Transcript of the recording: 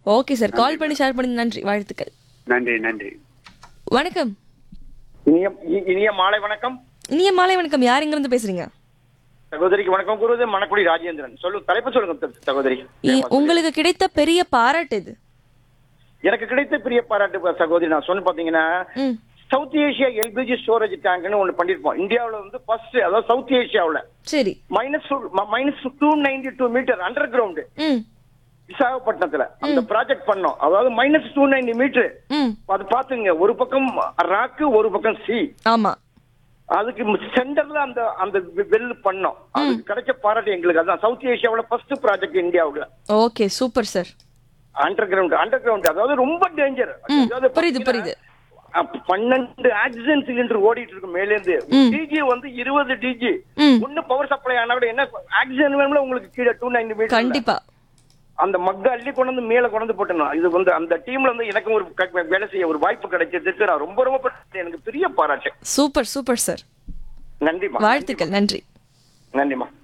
Okay sir call பண்ணி share பண்ணி நன்றி வாழ்த்துக்கள் நன்றி நன்றி வணக்கம் இனிய இ- இனிய மாலை வணக்கம் இனிய மாலை வணக்கம் யார் எங்க இருந்து பேசுறீங்க சகோதரிக்கு வணக்கம் கூறுவது மணக்குடி ராஜேந்திரன் சொல்லு தலைப்பு சொல்லுங்க த- சகோதரி இ- உங்களுக்கு கிடைத்த பெரிய பாராட்டு இது எனக்கு கிடைத்த பெரிய பாராட்டு ப- சகோதரி நான் சொன்ன பாத்தீங்கன்னா ம் சவுத் ஏசியா எல்பிஜி ஸ்டோரேஜ் டேங்க்னு ஒண்ணு பண்ணிருப்போம் இந்தியாவுல வந்து ஃபர்ஸ்ட் அதாவது சவுத் ஏசியாவுல சரி minus minus two ninety two metre underground ம் விசாகப்பட்டினத்துல அந்த ப்ராஜெக்ட் பண்ணோம் அதாவது மைனஸ் டூ நைன்டி மீட்டர் ம் அது பாத்துங்க ஒரு பக்கம் ராக்கு ஒரு பக்கம் சி ஆமா அதுக்கு சென்டர்ல அந்த அந்த வெல் பண்ணோம் அதுக்கு கிடைச்ச பாராட்டு எங்களுக்கு அதான் சவுத் ஏசியாவுல ஃபர்ஸ்ட் ப்ராஜெக்ட் இந்தியாவுல okay super sir underground underground அதாவது ரொம்ப டேஞ்சர் அதாவது புரியுது, பாத்தீங்கன்னா, புரியுது. அப்ப பன்னெண்டு ஆக்சிஜன் சிலிண்டர் ஓடிட்டு இருக்கு மேல இருந்து டிஜி வந்து இருபது டிஜி ம். ஒண்ணு பவர் சப்ளை ஆனா கூட என்ன ஆக்சிஜன் வேணும்ல உங்களுக்கு கீழே டூ நைன்டி மீட்டர் கண்டிப்பா அந்த மக்க அள்ளி கொண்டு வந்து மேல கொண்டு வந்து போட்டணும் இது வந்து அந்த டீம்ல வந்து எனக்கு ஒரு க- வேலை செய்ய ஒரு வாய்ப்பு கிடைச்சதுக்கு நான் ரொம்ப ரொம்ப ப- எனக்கு பெரிய பாராட்டு சூப்பர் சூப்பர் சார் நன்றிமா வாழ்த்துக்கள் நன்றி நன்றிமா